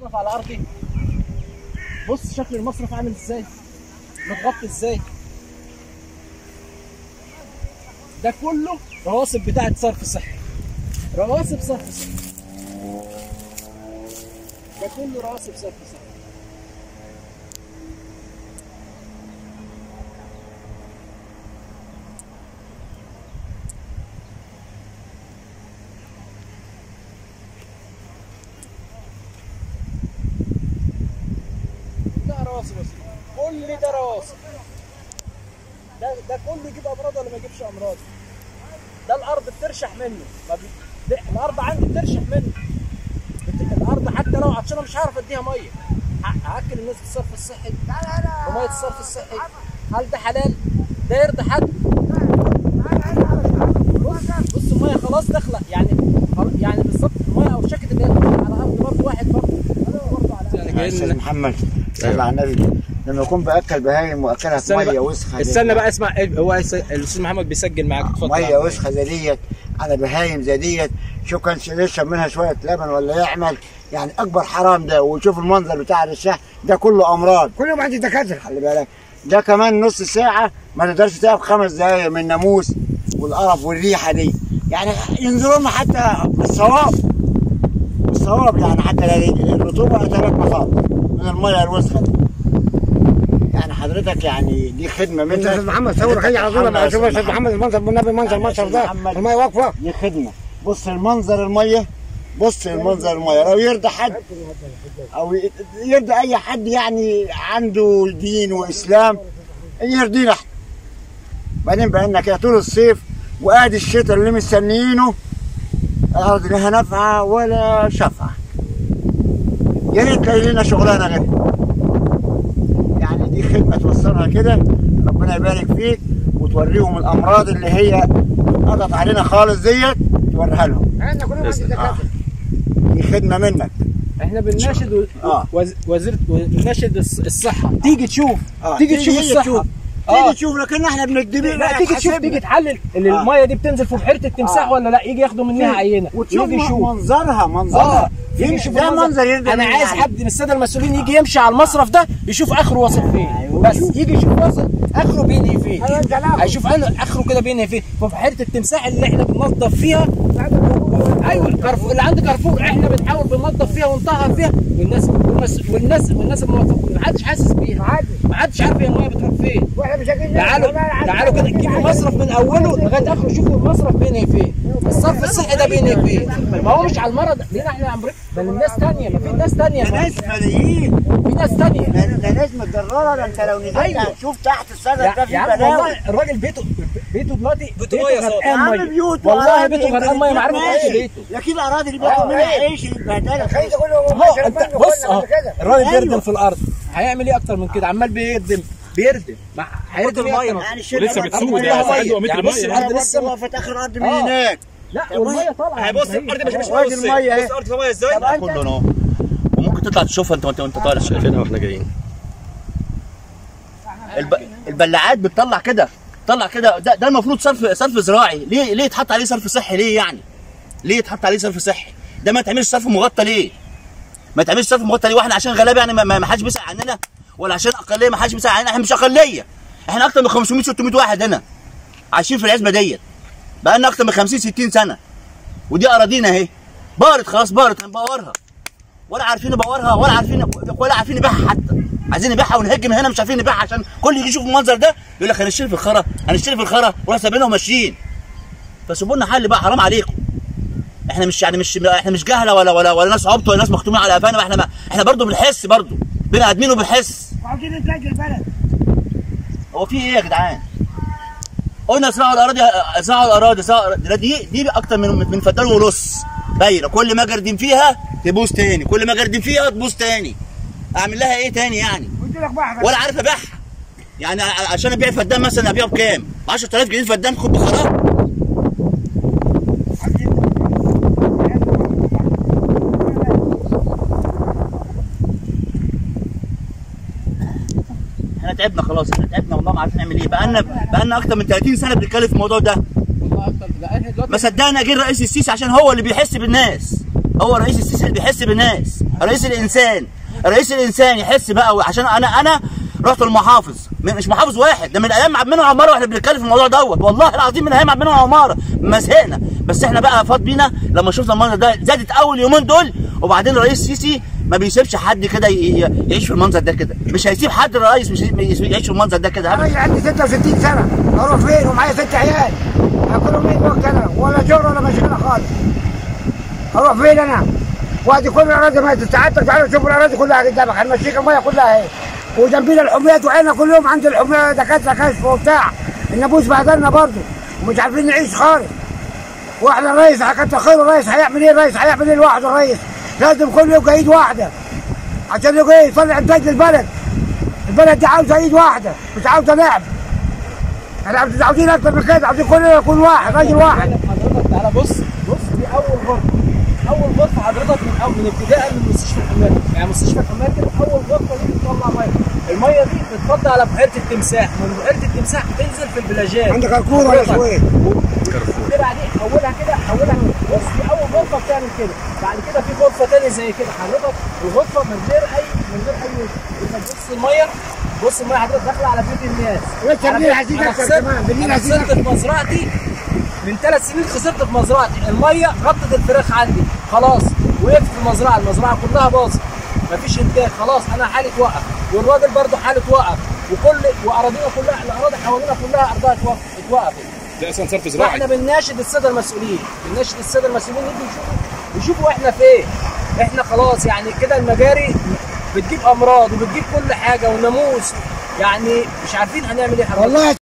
مصرف على ارضي بص شكل المصرف عامل ازاي متغطي ازاي ده كله رواسب بتاعه صرف صحي رواسب صرف صحي ده كله رواسب صرف صحي ده رواسب بس كل ده رواسب ده ده كله يجيب امراض ولا ما يجيبش امراض ده الارض بترشح منه ما بي... ده الارض عندي بترشح منه بت... الارض حتى لو عطشانه مش هعرف اديها ميه ه- هاكل الناس بالصرف الصحي بميه الصرف الصحي هل ده حلال؟ ده يرضي حد؟ بص بص الميه خلاص داخله يعني يعني بالظبط الميه او الشكل اللي هي داخلة على ارض برضه واحد برضه برضه على يا استاذ محمد صلى على النبي لما يكون باكل بهايم واكلها في استنى ميه بقى. وسخه استنى بقى اسمع إيه، هو الس- الاستاذ محمد بيسجل معاك اتفضل ميه وسخه زي ديت على بهايم زي ديت شو كان يشرب منها شويه لبن ولا يعمل يعني اكبر حرام ده وشوف المنظر بتاع الرشاح ده كله امراض كل يوم عندي دكاتره خلي بالك ده كمان نص ساعه ما تقدرش تقف خمس دقايق من الناموس والقرف والريحه دي يعني ينزلوا لنا حتى الصواب الصواب يعني حتى الرطوبه ثلاث مخاط من الميه الوسخه دي يعني حضرتك يعني دي خدمه منك انت استاذ محمد صور خلي على طول لما اشوف استاذ محمد المنظر بالنبي منظر المنظر ده محمد. الميه واقفه دي خدمه بص المنظر الميه بص المنظر الميه لو يرضى حد او ي- يرضى اي حد يعني عنده دين واسلام يرضينا احنا بعدين بقى كده طول الصيف وادي الشتاء اللي مستنيينه الارض لها نفعه ولا شفعه يا ريت تلاقي لنا شغلانه غيرها يعني دي خدمه توصلها كده ربنا يبارك فيك وتوريهم الامراض اللي هي قضت علينا خالص ديت توريها لهم احنا كل يوم عندي دكاتره دي خدمه منك احنا بنناشد و... آه. وز... وزير بنناشد الص- الصحه تيجي تشوف آه. تيجي تشوف هي الصحه تشوف. اه تيجي تشوف لكن احنا بنكدب لا تيجي تشوف تيجي تحلل اللي آه. الميه دي بتنزل في بحيره التمساح آه. ولا لا يجي ياخدوا منها عينه وتشوف يجي يشوف منظرها اه منظرها يجي يشوف ده المنظر. منظر يرضي انا مين عايز يعني؟ حد من الساده المسؤولين يجي يمشي على المصرف ده يشوف اخره واصل فين بس يجي يشوف واصل اخره بينهي فين أيوة، أنت لا. هيشوف انا اخره كده بينهي فين في بحيره التمساح اللي احنا بننظف فيها ايوه الكرفور اللي عند كرفور احنا بنحاول بننظف فيها ونطهر فيها والناس والناس والناس والناس الموظفين ما حدش حاسس بيها محدش. ما حدش عارف هي الميه بتروح فين واحنا بشكل تعالوا تعالوا كده جيبوا مصرف من اوله لغايه اخره شوفوا المصرف بينهي فين الصرف الصحي ده بينهي فين ما هو مش على المرض لينا احنا يا امريكا بل الناس تانية ما في ناس تانية ده ناس فلاحين في ناس تانية ده ده ناس متضرره ده انت لو نزلت أيوة. هتشوف تحت الصدر يا ده في يا عم بلاوي والله الراجل بيته بيته دلوقتي بيته مية صار. غرقان عم ميه بيوت والله وأراضي بيته غرقان ميه ما عارف ماشي. يخش بيته لكن الاراضي اللي بياخد منها عيش يتبهدلها خليته كل يوم اهو انت بص اهو الراجل أيوة. بيردم في الارض هيعمل ايه اكتر من كده عمال بيردم بيردم ما هيردم ايه أكتر من- يعني الشيء ولسه ده بتسوق برضه ده، مية. ساعد ومتر يعني بص مية. الارض انا لسه برضه واقف اتاخر الارض من آه. هناك لا والميه طالعه هي بص إبراهيم. الارض مش مش وادي بص المية اهي. بص الارض فيها ميه ازاي طب أنت- كله اهو وممكن تطلع تشوفها انت وانت وانت طالع شايفينها واحنا جايين الب... البلاعات بتطلع كده طلع كده ده, ده المفروض صرف صرف زراعي ليه ليه يتحط عليه صرف صحي ليه يعني ليه يتحط عليه صرف صحي ده ما يتعملش صرف مغطى ليه ما يتعملش صرف مغطى ليه واحنا عشان غلابه يعني ما- ما ما حدش بيسال عننا ولا عشان اقليه ما حدش بيسال عننا احنا مش اقليه احنا اكتر من 500 600 واحد هنا عايشين في العزبه ديت بقى لنا اكتر من 50 60 سنه ودي اراضينا اهي بارت خلاص بارت هنبورها ولا عارفين نبورها ولا عارفين ولا عارفين نبيعها حتى عايزين نبيعها ونهجم هنا مش عارفين نبيعها عشان كل يجي يشوف المنظر ده يقول لك هنشتري في الخرا هنشتري في الخرا وراح سايبينها وماشيين فسيبوا لنا حل بقى حرام عليكم احنا مش يعني مش احنا مش جهله ولا ولا ولا ناس عبط ولا ناس مختومين على قفانا احنا ما احنا برضه بنحس برضه بني ادمين وبنحس عاوزين نتلاقي البلد هو في ايه يا جدعان؟ قلنا اسرعوا الاراضي اسرعوا الاراضي اسرعوا الأراضي. دي دي اكتر من من فدان ونص باينه كل ما اجردم فيها تبوظ تاني كل ما اجردم فيها تبوظ تاني اعمل لها ايه تاني يعني قلت لك بحر ولا عارف ابيعها يعني ع- عشان ابيع فدان مثلا ابيعه بكام 10000 جنيه فدان خد بخراب احنا تعبنا خلاص احنا تعبنا والله ما عارفين نعمل ايه بقى لنا بقى لنا اكتر من 30 سنه بنتكلم في الموضوع ده والله اكتر لا احنا دلوقتي ما صدقنا جه الرئيس السيسي عشان هو اللي بيحس بالناس هو رئيس السيسي اللي بيحس بالناس رئيس الانسان رئيس الانسان يحس بقى عشان انا انا رحت المحافظ من- مش محافظ واحد ده من ايام عبد المنعم عماره واحنا بنتكلم في الموضوع دوت والله العظيم من ايام عبد المنعم عماره ما زهقنا بس احنا بقى فاض بينا لما شفنا المنظر ده زادت اول يومين دول وبعدين الرئيس سيسي ما بيسيبش حد كده ي- ي- يعيش في المنظر ده كده مش هيسيب حد الرئيس مش هي- يعيش في المنظر ده كده انا ابدا عندي 66 سنه اروح فين ومعايا ست عيال اكلهم مين وقت انا ولا شغل ولا مشغله خالص اروح فين انا وادي كل الاراضي ما ساعتك تعالوا شوفوا الاراضي كلها قدامك هنمشيك الميه كلها اهي وجنبينا الحميات وعينا كل يوم عند الحميات دكاتره كشف وبتاع الناموس بهدلنا برضه ومش عارفين نعيش خالص واحنا الرئيس كتر خير الرئيس هيعمل ايه الرئيس هيعمل ايه لوحده الرئيس لازم كل يوم ايد واحده عشان يبقى ايه يطلع انتاج للبلد البلد دي عاوزه ايد واحده مش عاوزه لعب احنا عاوزين عاوزين اكتر من كده عاوزين كلنا نكون واحد راجل واحد حضرتك تعالى بص بص دي اول غرفه اول غرفه حضرتك من اول من ابتداء من مستشفى الحمايه يعني مستشفى الحمايه كده اول غرفه دي بتطلع ميه الميه دي بتفضي على بحيره التمساح من بحيره التمساح بتنزل في البلاجات عندك كركور ولا حضرتك. شويه الترعه دي حولها كده حولها كده بص دي اول غرفه بتعمل كده بعد كده في غرفه تاني زي كده حضرتك الغرفه من غير اي من غير اي انت بص الميه بص الميه حضرتك داخله على بيوت الناس لسه أنا بالليل كنت- هتيجي أنا أكتر خسرت- كمان، بالليل أنا هتيجي خسرت في مزرعتي من ثلاث سنين خسرت في مزرعتي الميه غطت الفراخ عندي خلاص وقفت في المزرعه المزرعه كلها باظت مفيش انتاج خلاص انا حالي توقف والراجل برضه حاله توقف وكل واراضينا كلها الاراضي حوالينا كلها ارضها اتوقف- اتوقفت ده اصلا صرف زراعي فاحنا بنناشد الساده المسؤولين بنناشد الساده المسؤولين يجوا يشوفوا يشوفوا احنا فين احنا خلاص يعني كده المجاري بتجيب امراض وبتجيب كل حاجه وناموس يعني مش عارفين هنعمل ايه حضرتك والله